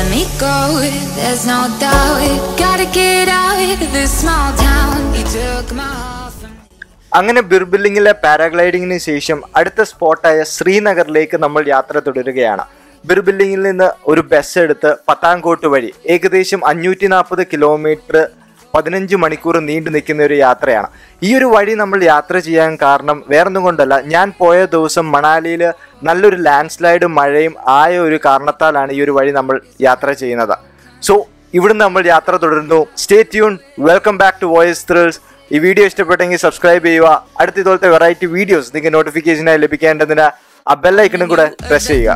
let me go. There's no doubt. Gotta get out of this small town. You took my heart from അങ്ങനെ ബിർബില്ലിങ്ങിലെ പാരാഗ്ലൈഡിങ്ങിന് ശേഷം അടുത്ത സ്പോട്ടായ ശ്രീനഗറിലേക്ക് നമ്മൾ യാത്ര തുടരുകയാണ് ബിർബില്ലിങ്ങിൽ നിന്ന് ഒരു ബസ് എടുത്ത് പത്താൻകോട്ട് വഴി ഏകദേശം അഞ്ഞൂറ്റി നാൽപ്പത് കിലോമീറ്റർ പതിനഞ്ച് മണിക്കൂർ നീണ്ടു നിൽക്കുന്ന ഒരു യാത്രയാണ് ഈ ഒരു വഴി നമ്മൾ യാത്ര ചെയ്യാൻ കാരണം വേറൊന്നും കൊണ്ടല്ല ഞാൻ പോയ ദിവസം മണാലിയിൽ നല്ലൊരു ലാൻഡ് സ്ലൈഡും മഴയും ആയ ഒരു കാരണത്താലാണ് ഈ ഒരു വഴി നമ്മൾ യാത്ര ചെയ്യുന്നത് സോ ഇവിടുന്ന് നമ്മൾ യാത്ര തുടരുന്നു stay tune welcome back to Voice Thrills ഈ വീഡിയോ ഇഷ്ടപ്പെട്ടെങ്കിൽ സബ്സ്ക്രൈബ് ചെയ്യുക അടുത്ത ഇതുപോലത്തെ വെറൈറ്റി വീഡിയോസ് നിങ്ങൾക്ക് നോട്ടിഫിക്കേഷനായി ലഭിക്കേണ്ടതിന് ആ ബെല്ലൈക്കണും കൂടെ പ്രസ് ചെയ്യുക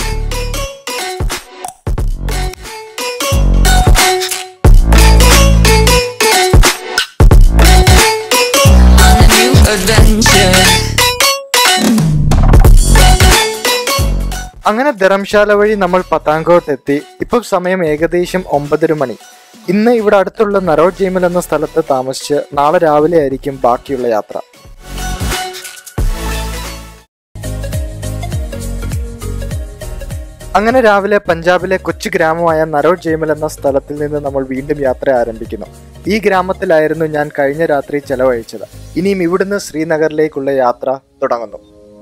on a new adventure. അങ്ങനെ ധർമ്മശാല വഴി നമ്മൾ പത്താങ്കോട്ട് എത്തി ഇപ്പം സമയം ഏകദേശം ഒമ്പതര മണി ഇന്ന് ഇവിടെ അടുത്തുള്ള നരോഡ് ജെയിമൽ എന്ന സ്ഥലത്ത് താമസിച്ച് നാളെ രാവിലെ ആയിരിക്കും ബാക്കിയുള്ള യാത്ര അങ്ങനെ രാവിലെ പഞ്ചാബിലെ കൊച്ചു ഗ്രാമമായ നരോഡ് ജെയിമൽ എന്ന സ്ഥലത്തിൽ നിന്ന് നമ്മൾ വീണ്ടും യാത്ര ആരംഭിക്കുന്നു ഈ ഗ്രാമത്തിലായിരുന്നു ഞാൻ കഴിഞ്ഞ രാത്രി ചെലവഴിച്ചത് ഇനിയും ഇവിടുന്ന് ശ്രീനഗറിലേക്കുള്ള യാത്ര തുടങ്ങുന്നു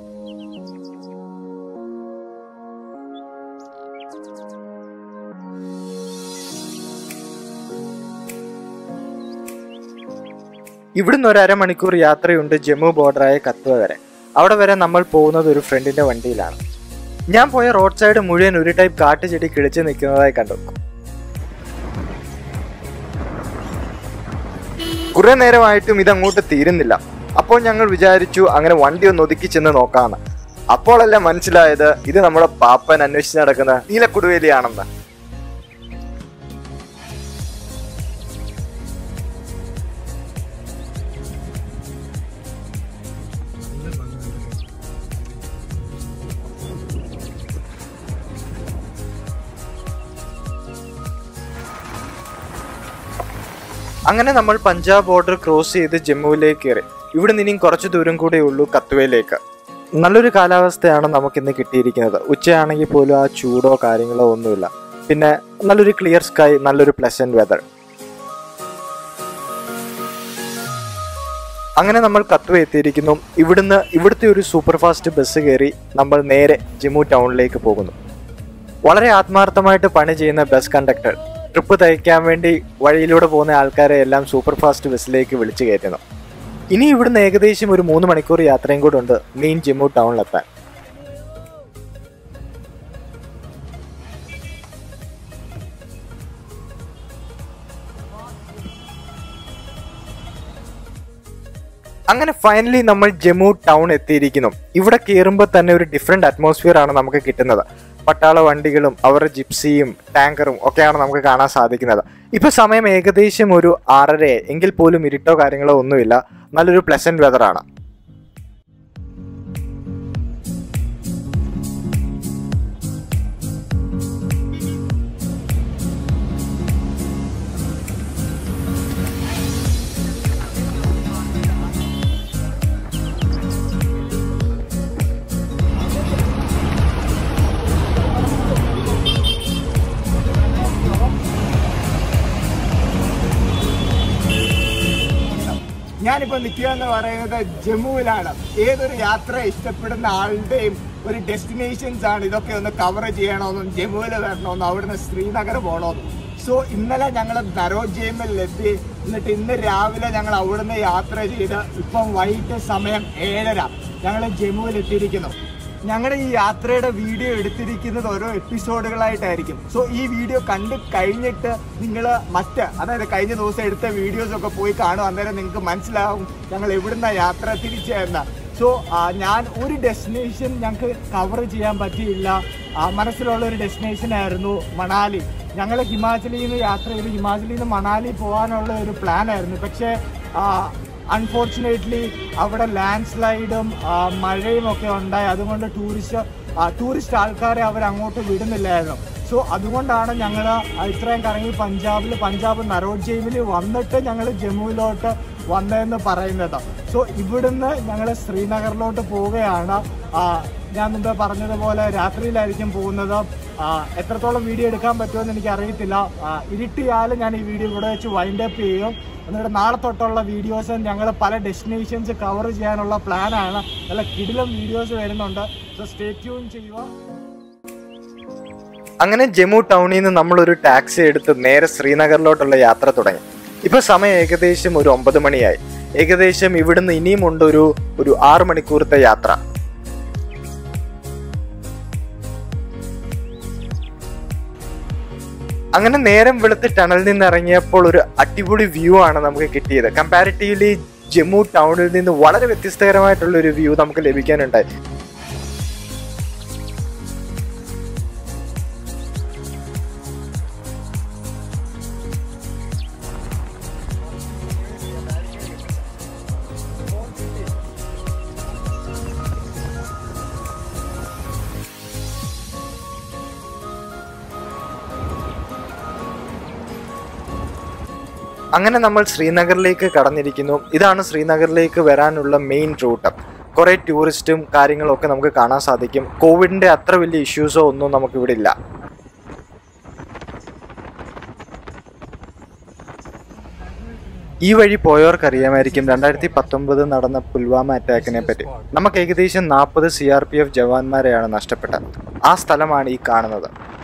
ഇവിടുന്ന് ഒരു അരമണിക്കൂർ യാത്രയുണ്ട് ജമ്മു ബോർഡറായ കത്വ വരെ അവിടെ വരെ നമ്മൾ പോകുന്നത് ഒരു ഫ്രണ്ടിന്റെ വണ്ടിയിലാണ് ഞാൻ പോയ റോഡ് സൈഡ് മുഴുവൻ ഒരു ടൈപ്പ് കാട്ടുചെടി കിളിച്ച് നിൽക്കുന്നതായി കണ്ടു കുറെ നേരമായിട്ടും ഇതങ്ങോട്ട് തീരുന്നില്ല അപ്പോൾ ഞങ്ങൾ വിചാരിച്ചു അങ്ങനെ വണ്ടി ഒന്ന് ഒതുക്കി ചെന്ന് നോക്കാന്ന് അപ്പോഴല്ല മനസ്സിലായത് ഇത് നമ്മുടെ പാപ്പൻ അന്വേഷിച്ച് നടക്കുന്ന നീലക്കുടുവേലിയാണെന്ന് അങ്ങനെ നമ്മൾ പഞ്ചാബ് ബോർഡർ ക്രോസ് ചെയ്ത് ജമ്മുവിലേക്ക് കയറി ഇവിടെ നിന്നും കുറച്ച് ദൂരം കൂടെ ഉള്ളൂ കത്വയിലേക്ക് നല്ലൊരു കാലാവസ്ഥയാണ് നമുക്കിന്ന് കിട്ടിയിരിക്കുന്നത് ഉച്ചയാണെങ്കിൽ പോലും ആ ചൂടോ കാര്യങ്ങളോ ഒന്നുമില്ല പിന്നെ നല്ലൊരു ക്ലിയർ സ്കൈ നല്ലൊരു പ്ലസന്റ് വെതർ അങ്ങനെ നമ്മൾ കത്വ എത്തിയിരിക്കുന്നു ഇവിടുന്ന് ഇവിടുത്തെ ഒരു സൂപ്പർ ഫാസ്റ്റ് ബസ് കയറി നമ്മൾ നേരെ ജമ്മു ടൗണിലേക്ക് പോകുന്നു വളരെ ആത്മാർത്ഥമായിട്ട് പണി ചെയ്യുന്ന ബസ് കണ്ടക്ടർ ട്രിപ്പ് തയ്ക്കാൻ വേണ്ടി വഴിയിലൂടെ പോകുന്ന ആൾക്കാരെ എല്ലാം സൂപ്പർ ഫാസ്റ്റ് ബസ്സിലേക്ക് വിളിച്ചു കയറ്റുന്നു ഇനി ഇവിടുന്ന് ഏകദേശം ഒരു മൂന്ന് മണിക്കൂർ യാത്രയും കൂടെ ഉണ്ട് മെയിൻ ജമ്മു ടൗണിലെത്താൻ അങ്ങനെ ഫൈനലി നമ്മൾ ജമ്മു ടൗൺ എത്തിയിരിക്കുന്നു ഇവിടെ കയറുമ്പോൾ തന്നെ ഒരു ഡിഫറെന്റ് അറ്റ്മോസ്ഫിയർ ആണ് നമുക്ക് കിട്ടുന്നത് പട്ടാള വണ്ടികളും അവരുടെ ജിപ്സിയും ടാങ്കറും ഒക്കെയാണ് നമുക്ക് കാണാൻ സാധിക്കുന്നത് ഇപ്പൊ സമയം ഏകദേശം ഒരു ആറര എങ്കിൽ പോലും ഇരുട്ടോ കാര്യങ്ങളോ ഒന്നുമില്ല നല്ലൊരു പ്ലസന്റ് വെതർ ആണ് ഞാനിപ്പോ നിൽക്കുക എന്ന് പറയുന്നത് ജമ്മുവിലാണ് ഏതൊരു യാത്ര ഇഷ്ടപ്പെടുന്ന ആളുടെയും ഒരു ഡെസ്റ്റിനേഷൻസ് ആണ് ഇതൊക്കെ ഒന്ന് കവർ ചെയ്യണമെന്നും ജമ്മുവിൽ വരണമെന്നും അവിടുന്ന് ശ്രീനഗർ പോകണമെന്നും സോ ഇന്നലെ ഞങ്ങൾ നരോജേമിലെത്തി എന്നിട്ട് ഇന്ന് രാവിലെ ഞങ്ങൾ അവിടുന്ന് യാത്ര ചെയ്ത് ഇപ്പം വൈകിട്ട് സമയം ഏഴര ഞങ്ങൾ ജമ്മുവിൽ എത്തിയിരിക്കുന്നു ഞങ്ങളുടെ ഈ യാത്രയുടെ വീഡിയോ എടുത്തിരിക്കുന്നത് ഓരോ എപ്പിസോഡുകളായിട്ടായിരിക്കും സോ ഈ വീഡിയോ കണ്ട് കഴിഞ്ഞിട്ട് നിങ്ങൾ മറ്റ് അതായത് കഴിഞ്ഞ ദിവസം എടുത്ത വീഡിയോസ് ഒക്കെ പോയി കാണും അന്നേരം നിങ്ങൾക്ക് മനസ്സിലാവും ഞങ്ങൾ എവിടുന്ന യാത്ര തിരിച്ചെന്ന സോ ഞാൻ ഒരു ഡെസ്റ്റിനേഷൻ ഞങ്ങൾക്ക് കവർ ചെയ്യാൻ പറ്റിയില്ല ആ, മനസ്സിലുള്ള ഒരു ഡെസ്റ്റിനേഷൻ ആയിരുന്നു മണാലി ഞങ്ങൾ ഹിമാചലിൽ നിന്ന് യാത്ര ചെയ്ത് ഹിമാചലിൽ നിന്ന് മണാലി പോകാനുള്ള ഒരു പ്ലാൻ ആയിരുന്നു പക്ഷേ ആ, അൺഫോർച്ചുനേറ്റ്ലി അവിടെ ലാൻഡ് സ്ലൈഡും മഴയും ഒക്കെ ഉണ്ടായി അതുകൊണ്ട് ടൂറിസ്റ്റ് ടൂറിസ്റ്റ് ആൾക്കാരെ അവർ അങ്ങോട്ട് വിടുന്നില്ലായിരുന്നു സോ അതുകൊണ്ടാണ് ഞങ്ങൾ ഇത്രയും കറങ്ങി പഞ്ചാബിൽ പഞ്ചാബ് നരോഡ് ജെയിമിൽ വന്നിട്ട് ഞങ്ങൾ ജമ്മുവിലോട്ട് വന്നതെന്ന് പറയുന്നത് സോ ഇവിടുന്ന് ഞങ്ങൾ ശ്രീനഗറിലോട്ട് പോവുകയാണ് ആ, ഞാൻ മുമ്പേ പറഞ്ഞതുപോലെ രാത്രിയിലായിരിക്കും പോകുന്നത് ആ, എത്രത്തോളം വീഡിയോ എടുക്കാൻ പറ്റുമെന്ന് എനിക്ക് അറിയത്തില്ല ആ, ഇരുട്ടിയാലും ഞാൻ ഈ വീഡിയോ ഇവിടെ വെച്ച് വൈൻഡ് അപ്പ് ചെയ്യും എന്നിട്ട് നാളെ തൊട്ടുള്ള വീഡിയോസ് ഞങ്ങൾ പല ഡെസ്റ്റിനേഷൻസ് കവർ ചെയ്യാനുള്ള പ്ലാനാണ് നല്ല കിടിലം വീഡിയോസ് വരുന്നുണ്ട് സോ സ്റ്റേ ട്യൂൺ ചെയ്യുക അങ്ങനെ ജമ്മു ടൗണിൽ നിന്ന് നമ്മളൊരു ടാക്സി എടുത്ത് നേരെ ശ്രീനഗറിലോട്ടുള്ള യാത്ര തുടങ്ങി ഇപ്പൊ സമയം ഏകദേശം ഒരു ഒമ്പത് മണിയായി ഏകദേശം ഇവിടുന്ന് ഇനിയും ഉണ്ട് ഒരു ഒരു ആറ് മണിക്കൂറത്തെ യാത്ര അങ്ങനെ നേരം വെളുത്ത് ടണലിൽ നിന്ന് ഇറങ്ങിയപ്പോൾ ഒരു അടിപൊളി വ്യൂ ആണ് നമുക്ക് കിട്ടിയത് കമ്പാരിറ്റീവ്ലി ജമ്മു ടൗണിൽ നിന്ന് വളരെ വ്യത്യസ്തകരമായിട്ടുള്ള ഒരു വ്യൂ നമുക്ക് ലഭിക്കാനുണ്ടായി അങ്ങനെ നമ്മൾ ശ്രീനഗറിലേക്ക് കടന്നിരിക്കുന്നു ഇതാണ് ശ്രീനഗറിലേക്ക് വരാനുള്ള മെയിൻ റൂട്ട് കുറെ ടൂറിസ്റ്റും കാര്യങ്ങളും ഒക്കെ നമുക്ക് കാണാൻ സാധിക്കും കോവിഡിന്റെ അത്ര വലിയ ഇഷ്യൂസോ ഒന്നും നമുക്കിവിടെ ഇല്ല ഈ വഴി പോയവർക്ക് അറിയാമായിരിക്കും രണ്ടായിരത്തി പത്തൊമ്പത് നടന്ന പുൽവാമ അറ്റാക്കിനെ പറ്റി നമുക്ക് ഏകദേശം നാൽപ്പത് സി ആർ പി എഫ് ജവാന്മാരെയാണ് നഷ്ടപ്പെട്ടത് ആ സ്ഥലമാണ് ഈ കാണുന്നത്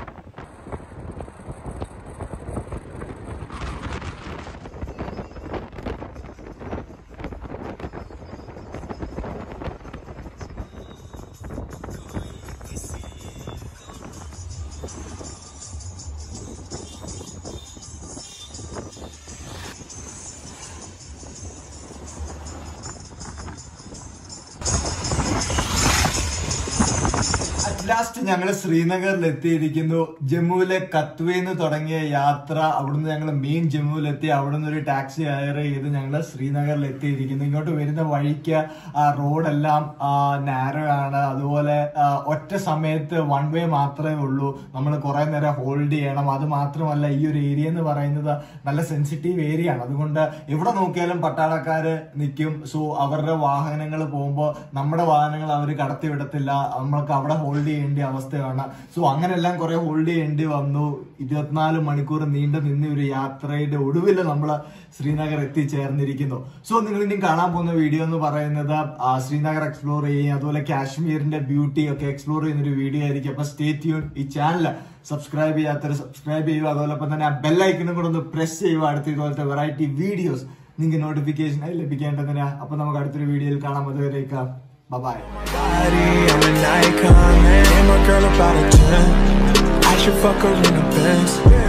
ലാസ്റ്റ് ഞങ്ങൾ ശ്രീനഗറിൽ എത്തിയിരിക്കുന്നു ജമ്മുവിലെ കത്വയിൽ തുടങ്ങിയ യാത്ര അവിടുന്ന് ഞങ്ങൾ മെയിൻ ജമ്മുവിലെത്തി അവിടുന്ന് ഒരു ടാക്സി ഹയർ ചെയ്ത് ഞങ്ങൾ ശ്രീനഗറിൽ എത്തിയിരിക്കുന്നു ഇങ്ങോട്ട് വരുന്ന വഴിക്ക് ആ റോഡെല്ലാം നാരോ ആണ് അതുപോലെ ആ, ഒറ്റ സമയത്ത് വൺ വേ മാത്രമേ ഉള്ളൂ നമ്മൾ കുറെ നേരം ഹോൾഡ് ചെയ്യണം അത് മാത്രമല്ല ഈ ഒരു ഏരിയ എന്ന് പറയുന്നത് നല്ല സെൻസിറ്റീവ് ഏരിയ ആണ് അതുകൊണ്ട് എവിടെ നോക്കിയാലും പട്ടാളക്കാര് നിൽക്കും സോ അവരുടെ വാഹനങ്ങൾ പോകുമ്പോൾ നമ്മുടെ വാഹനങ്ങൾ അവർ കടത്തി വിടത്തില്ല നമ്മൾക്ക് അവിടെ ഹോൾഡ് ചെയ്യേണ്ട അവസ്ഥയാണ് സോ അങ്ങനെല്ലാം കുറെ ഹോൾഡ് ചെയ്യേണ്ടി വന്നു ഇരുപത്തിനാല് മണിക്കൂർ നീണ്ടു നിന്ന ഒരു യാത്രയുടെ ഒടുവിൽ നമ്മൾ ശ്രീനഗർ എത്തിച്ചേർന്നിരിക്കുന്നു സോ നിങ്ങൾ ഇനി കാണാൻ പോകുന്ന വീഡിയോ എന്ന് പറയുന്നത് ആ, ശ്രീനഗർ എക്സ്പ്ലോർ ചെയ്യുക അതുപോലെ കാശ്മീരിന്റെ ബ്യൂട്ടി ഒക്കെ എക്സ്പ്ലോർ ചെയ്യുന്ന ഒരു വീഡിയോ ആയിരിക്കും അപ്പൊ സ്റ്റേ ട്യൂൺ ഈ ചാനൽ സബ്സ്ക്രൈബ് ചെയ്യാത്തവർ സബ്സ്ക്രൈബ് ചെയ്യുക അതോടൊപ്പം തന്നെ ആ ബെല്ലൈക്കനും കൂടെ ഒന്ന് പ്രസ് ചെയ്യുക അടുത്ത ഇതുപോലത്തെ വെറൈറ്റി വീഡിയോസ് നിങ്ങൾക്ക് നോട്ടിഫിക്കേഷൻ ആയി ലഭിക്കേണ്ടതിന് അപ്പൊ നമുക്ക് അടുത്തൊരു വീഡിയോയിൽ കാണാം അതുവരേക്കാം bye body, I'm an icon, man. And my girl about a 10. I should fuck her in the Benz.